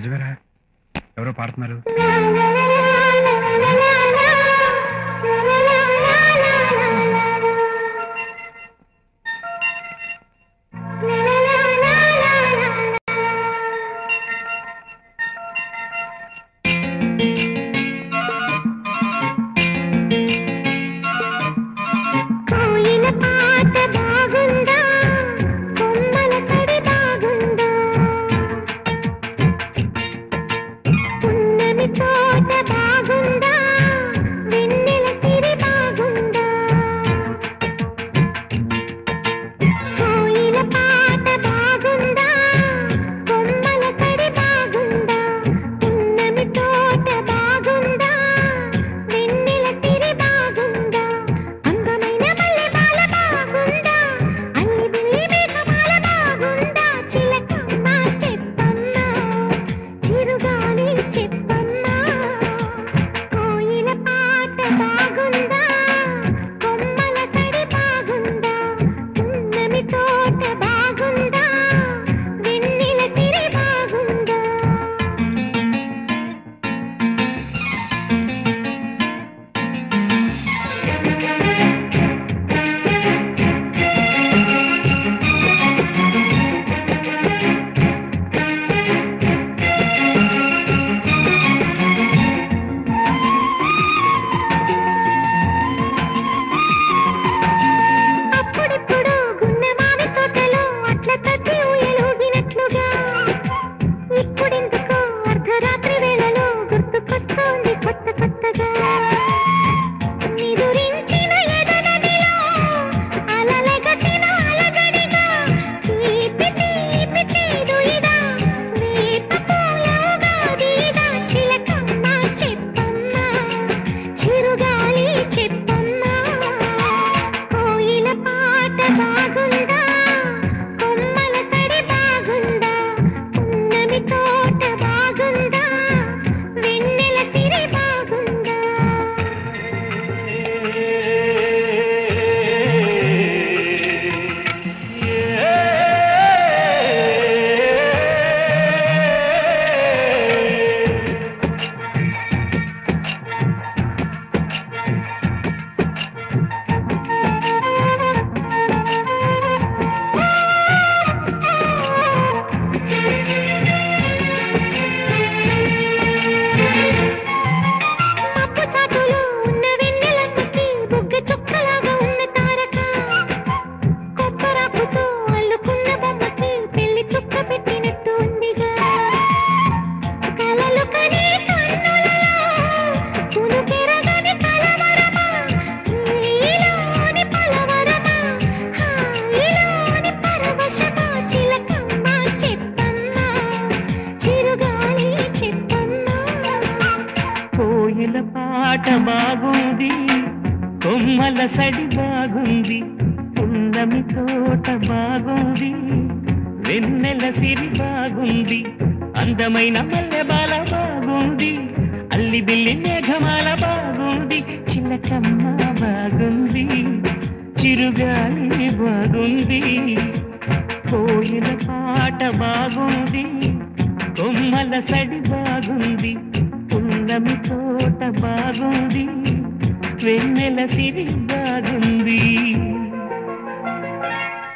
నిజమేరా ఎవరో పాడుతున్నారు కోయిల పాట బాగుందా కొమ్మల సడి బాగుందా పున్నమి తోట బాగుందా వెన్నెల సిరి బాగుందా కోయిల పాట బాగుందా కొమ్మల సడి బాగుందా పున్నమి తోట బాగుందా వెన్నెల సిరి బాగుందా అందమైన మల్లెమాల బాగుందా అల్లి బిల్లి మేఘమాల బాగుందా చిలకమ్మ చెప్పమ్మా చిరుగాలి చెప్పమ్మా కోయిల పాట బాగుందా కొమ్మల సడి బాగుందా పున్నమి తోట బాగుందా వెన్నెల సిరి బాగుందా అప్పుడప్పుడు గున్న మామి తోటలో అట్ల తద్ది ఊయలూగినట్లుగా ఇప్పుడెందుకో అర్ధరాత్రి వేళలో గుర్తుకొస్తోంది కొత్త కొత్తగా నిదురించిన ఎదనదిలో అలలెగసిన అలజడిగా తీపి తీపి చేదు ఇదా వేప పూలగా దీదా చిలకమ్మ చెప్పమ్మా చిరుగాలి చెప్పమ్మా కోయిల పాట బాగుందా కొమ్మల సడి బాగుందా పున్నమి తోట బాగుందా వెన్నెల సిరి బాగుందా మబ్బు చాటులో ఉన్న వెన్నెలమ్మకి బుగ్గ చుక్కలాగా ఉన్న తారక కొబ్బరాకుతో అల్లుకున్న బొమ్మకి పెళ్లి చుక్క పెట్టినట్టు ఉందిగా కలలు కనే కన్నులలో కునుకెరగని కలవరమా నీలోని పలవరమా హాయిలోని పరవశమా చిలకమ్మ చెప్పమ్మా చిరుగాలి చెప్పమ్మా కోయిల పాట బాగుంది కొమ్మల సడి బాగుంది పున్నమి తోట బాగుంది వెన్నెల సిరి బాగుంది అందమైన మల్లెబాల బాగుంది అల్లి బిల్లి మేఘమాల బాగుంది చిలకమ్మ బాగుంది చిరుగాలి బాగుంది కోయిల పాట బాగుంది కొమ్మల సడి బాగుంది పున్నమి తోట బాగుంది వెన్నెల సిరి బాగుంది